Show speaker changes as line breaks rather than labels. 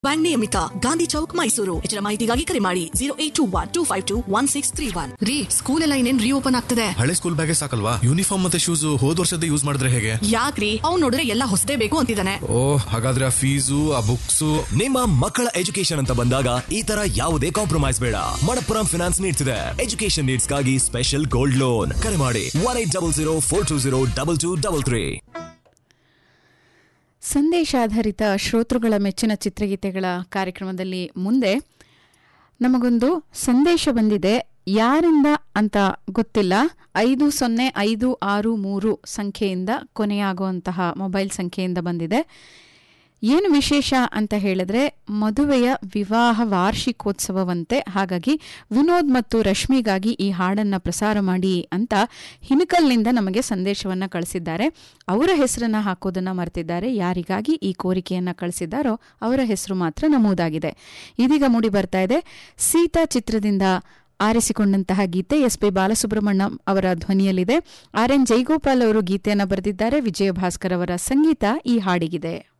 bank ನಿಯಮಿತ ಗಾಂಧಿ ಚೌಕ್ ಮೈಸೂರು ಹೆಚ್ಚಿನ ಮಾಹಿತಿಗಾಗಿ ಕರೆ ಮಾಡಿ zero eight two one two five two one six three one ರೀ ಸ್ಕೂಲ್ ಎಲ್ಲ ಇನ್ನೇನ್ ರೀಓಪನ್ ಆಗ್ತದೆ
ಹಳೆ ಸ್ಕೂಲ್ ಬ್ಯಾಗೇ ಸಾಕಲ್ವಾ ಯೂನಿಫಾರ್ಮ್ ಮತ್ತೆ ಶೂಸ್ ಹೋದ್ ವರ್ಷದ ಯೂಸ್ ಮಾಡಿದ್ರೆ ಹೇಗೆ
ಯಾಕ್ರಿ ಅವ್ನ್ ನೋಡಿದ್ರೆ ಎಲ್ಲ ಹೊಸದೇ ಬೇಕು ಅಂತಿದ್ದಾನೆ
ಓ ಹಾಗಾದ್ರೆ ಆ ಫೀಸು ಆ ಬುಕ್ಸ್
ನಿಮ್ಮ ಮಕ್ಕಳ ಎಜುಕೇಶನ್ ಅಂತ ಬಂದಾಗ ಈ ತರ ಯಾವುದೇ ಕಾಂಪ್ರಮೈಸ್ ಬೇಡ ಮಣಪ್ಪುರಂ ಫಿನಾನ್ಸ್ ನೀಡ್ಸ್ ಇದೆ ಎಜುಕೇಶನ್ ನೀಡ್ಸ್ ಗಾಗಿ ಸ್ಪೆಷಲ್ ಗೋಲ್ಡ್ ಲೋನ್ ಕರೆ ಮಾಡಿ one eight double zero four two zero double two double three
ಸಂದೇಶಾಧಾರಿತ ಶ್ರೋತೃಗಳ ಮೆಚ್ಚಿನ ಚಿತ್ರಗೀತೆಗಳ ಕಾರ್ಯಕ್ರಮದಲ್ಲಿ ಮುಂದೆ ನಮಗೊಂದು ಸಂದೇಶ ಬಂದಿದೆ ಯಾರಿಂದ ಅಂತ ಗೊತ್ತಿಲ್ಲ ಐದು ಸೊನ್ನೆ ಐದು ಆರು ಮೂರು ಸಂಖ್ಯೆಯಿಂದ ಕೊನೆಯಾಗುವಂತಹ ಮೊಬೈಲ್ ಸಂಖ್ಯೆಯಿಂದ ಬಂದಿದೆ ಏನು ವಿಶೇಷ ಅಂತ ಹೇಳಿದ್ರೆ ಮದುವೆಯ ವಿವಾಹ ವಾರ್ಷಿಕೋತ್ಸವವಂತೆ ಹಾಗಾಗಿ ವಿನೋದ್ ಮತ್ತು ರಶ್ಮಿಗಾಗಿ ಈ ಹಾಡನ್ನ ಪ್ರಸಾರ ಮಾಡಿ ಅಂತ ಹಿನಕಲ್ನಿಂದ ನಮಗೆ ಸಂದೇಶವನ್ನ ಕಳಿಸಿದ್ದಾರೆ ಅವರ ಹೆಸರನ್ನ ಹಾಕೋದನ್ನ ಮರೆತಿದ್ದಾರೆ ಯಾರಿಗಾಗಿ ಈ ಕೋರಿಕೆಯನ್ನ ಕಳಿಸಿದ್ದಾರೋ ಅವರ ಹೆಸರು ಮಾತ್ರ ನಮೂದಾಗಿದೆ ಇದೀಗ ಮೂಡಿ ಬರ್ತಾ ಇದೆ ಸೀತಾ ಚಿತ್ರದಿಂದ ಆರಿಸಿಕೊಂಡಂತಹ ಗೀತೆ ಎಸ್ ಪಿ ಬಾಲಸುಬ್ರಹ್ಮಣ್ಯಂ ಅವರ ಧ್ವನಿಯಲ್ಲಿದೆ ಆರ್ ಎನ್ ಜೈಗೋಪಾಲ್ ಅವರು ಗೀತೆಯನ್ನು ಬರೆದಿದ್ದಾರೆ ವಿಜಯ ಭಾಸ್ಕರ್ ಅವರ ಸಂಗೀತ ಈ ಹಾಡಿಗಿದೆ